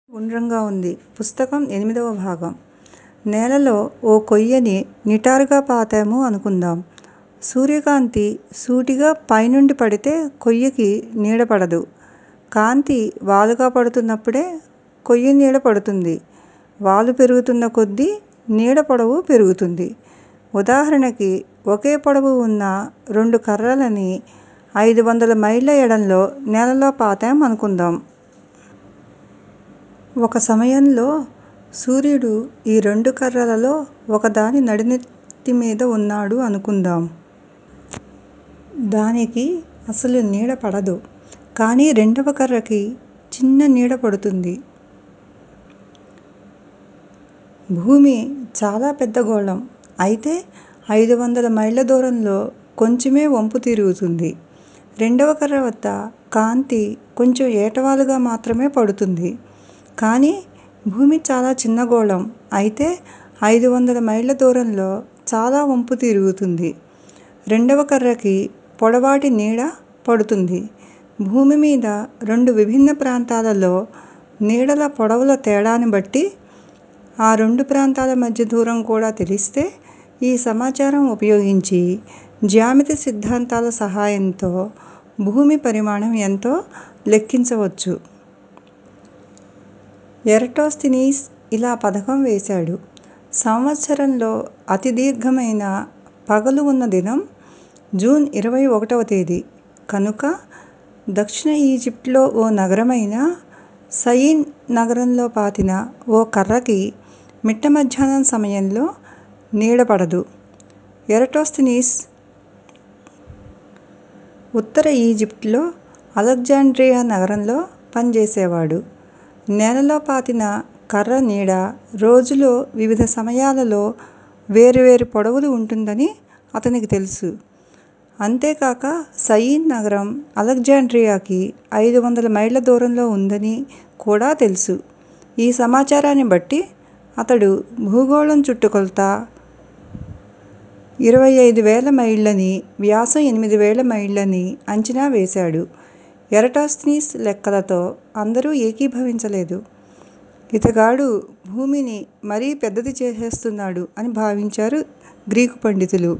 గుండ్రంగా ఉంది. పుస్తకం ఎనిమిదవ భాగం. నేలలో ఓ కొయ్యని నిటారుగా పాతాము అనుకుందాం. సూర్యకాంతి సూటిగా పైనుండి పడితే కొయ్యకి నీడ పడదు. కాంతి వాలుగా పడుతున్నప్పుడే కొయ్య నీడ పడుతుంది. వాలు పెరుగుతున్న కొద్దీ నీడ పొడవు పెరుగుతుంది. ఉదాహరణకి ఒకే పొడవు ఉన్న రెండు కర్రలని ఐదు వందల మైళ్ళ ఎడంలో నేలలో పాతాం అనుకుందాం. ఒక సమయంలో సూర్యుడు ఈ రెండు కర్రలలో ఒకదాని నడినెత్తి మీద ఉన్నాడు అనుకుందాం. దానికి అసలు నీడ పడదు. కానీ రెండవ కర్రకి చిన్న నీడ పడుతుంది. భూమి చాలా పెద్ద గోళం. అయితే ఐదు వందల మైళ్ళ దూరంలో కొంచెమే వంపు తిరుగుతుంది. రెండవ కర్ర వద్ద కాంతి కొంచెం ఏటవాలుగా మాత్రమే పడుతుంది. కానీ భూమి చాలా చిన్న గోళం. అయితే ఐదు వందల మైళ్ళ దూరంలో చాలా వంపు తిరుగుతుంది. రెండవ కర్రకి పొడవాటి నీడ పడుతుంది. భూమి మీద రెండు విభిన్న ప్రాంతాలలో నీడల పొడవుల తేడాని బట్టి ఆ రెండు ప్రాంతాల మధ్య దూరం కూడా తెలిస్తే ఈ సమాచారం ఉపయోగించి జ్యామితి సిద్ధాంతాల సహాయంతో భూమి పరిమాణం ఎంతో లెక్కించవచ్చు. ఎరటోస్థెనీస్ ఇలా పథకం వేశాడు. సంవత్సరంలో అతి దీర్ఘమైన పగలు ఉన్న దినం జూన్ ఇరవై ఒకటవ తేదీ. కనుక దక్షిణ ఈజిప్టులో ఓ నగరమైన సయీన్ నగరంలో పాతిన ఓ కర్రకి మిట్ట మధ్యాహ్నం సమయంలో నీడ పడదు. ఎరటోస్థెనీస్ ఉత్తర ఈజిప్టులో అలెగ్జాండ్రియా నగరంలో పనిచేసేవాడు. నేలలో పాతిన కర్ర నీడ రోజులో వివిధ సమయాలలో వేరు వేరు పొడవులు ఉంటుందని అతనికి తెలుసు. అంతేకాక సయీన్ నగరం అలెగ్జాండ్రియాకి ఐదు వందల మైళ్ళ దూరంలో ఉందని కూడా తెలుసు. ఈ సమాచారాన్ని బట్టి అతడు భూగోళం చుట్టుకొలత ఇరవై ఐదు వేల మైళ్ళని, వ్యాసం ఎనిమిది వేల మైళ్ళని అంచనా వేశాడు. ఎరటోస్థెనీస్ లెక్కలతో అందరూ ఏకీభవించలేదు. ఇతగాడు భూమిని మరీ పెద్దది చేసేస్తున్నాడు అని భావించారు గ్రీకు పండితులు.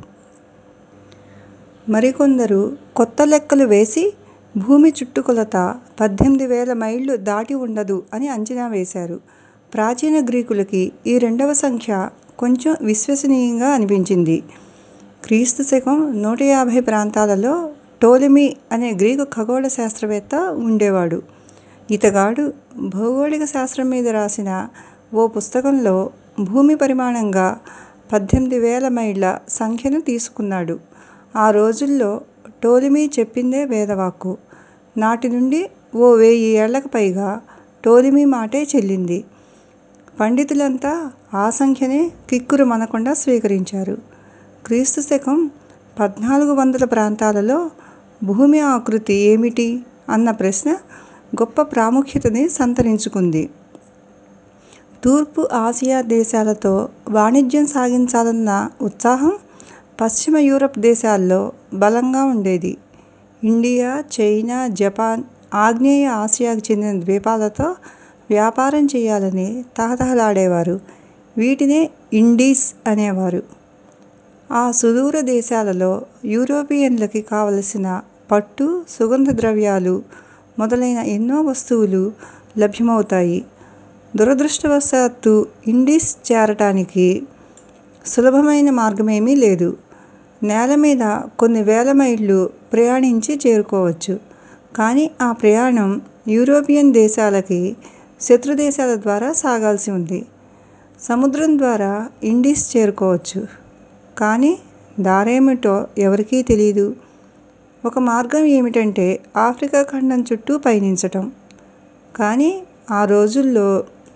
మరికొందరు కొత్త లెక్కలు వేసి భూమి చుట్టుకొలత పద్దెనిమిది వేల మైళ్ళు దాటి ఉండదు అని అంచనా వేశారు. ప్రాచీన గ్రీకులకి ఈ రెండవ సంఖ్య కొంచెం విశ్వసనీయంగా అనిపించింది. క్రీస్తు శకం నూట యాభై ప్రాంతాలలో టోలెమీ అనే గ్రీకు ఖగోళ శాస్త్రవేత్త ఉండేవాడు. ఇతగాడు భౌగోళిక శాస్త్రం మీద రాసిన ఓ పుస్తకంలో భూమి పరిమాణంగా పద్దెనిమిది వేల మైళ్ళ సంఖ్యను తీసుకున్నాడు. ఆ రోజుల్లో టోలెమీ చెప్పిందే వేదవాక్కు. నాటి నుండి ఓ వెయ్యి ఏళ్ళకి పైగా టోలెమీ మాటే చెల్లింది. పండితులంతా ఆ సంఖ్యనే కిక్కురు మనకుండా స్వీకరించారు. క్రీస్తు శకం పద్నాలుగు వందల ప్రాంతాలలో భూమి ఆకృతి ఏమిటి అన్న ప్రశ్న గొప్ప ప్రాముఖ్యతని సంతరించుకుంది. తూర్పు ఆసియా దేశాలతో వాణిజ్యం సాగించాలన్న ఉత్సాహం పశ్చిమ యూరప్ దేశాల్లో బలంగా ఉండేది. ఇండియా, చైనా, జపాన్, ఆగ్నేయ ఆసియాకి చెందిన ద్వీపాలతో వ్యాపారం చెయ్యాలని తహతహలాడేవారు. వీటినే ఇండీస్ అనేవారు. ఆ సుదూర దేశాలలో యూరోపియన్లకి కావలసిన పట్టు, సుగంధ ద్రవ్యాలు మొదలైన ఎన్నో వస్తువులు లభ్యమవుతాయి. దురదృష్టవశాత్తు ఇండీస్ చేరటానికి సులభమైన మార్గమేమీ లేదు. నేల మీద కొన్ని వేల మైళ్ళు ప్రయాణించి చేరుకోవచ్చు. కానీ ఆ ప్రయాణం యూరోపియన్ దేశాలకి శత్రు దేశాల ద్వారా సాగాల్సి ఉంది. సముద్రం ద్వారా ఇండీస్ చేరుకోవచ్చు. కానీ దారేమిటో ఎవరికీ తెలీదు. ఒక మార్గం ఏమిటంటే ఆఫ్రికా ఖండం చుట్టూ పయనించటం. కానీ ఆ రోజుల్లో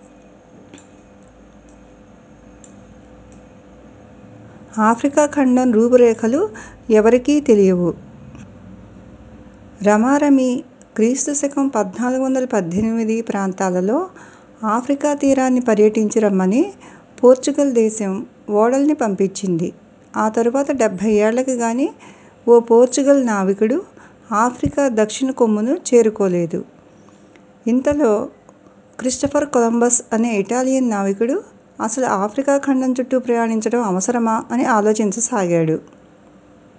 ఆఫ్రికా ఖండం రూపురేఖలు ఎవరికీ తెలియవు. రమారమి క్రీస్తు శకం పద్నాలుగు వందల పద్దెనిమిది ప్రాంతాలలో ఆఫ్రికా తీరాన్ని పర్యటించి రమ్మని పోర్చుగల్ దేశం ఓడల్ని పంపించింది. ఆ తరువాత డెబ్బై ఏళ్ళకి గానీ ఓ పోర్చుగల్ నావికుడు ఆఫ్రికా దక్షిణ కొమ్మును చేరుకోలేదు. ఇంతలో క్రిస్టఫర్ కొలంబస్ అనే ఇటాలియన్ నావికుడు అసలు ఆఫ్రికా ఖండం చుట్టూ ప్రయాణించడం అవసరమా అని ఆలోచించసాగాడు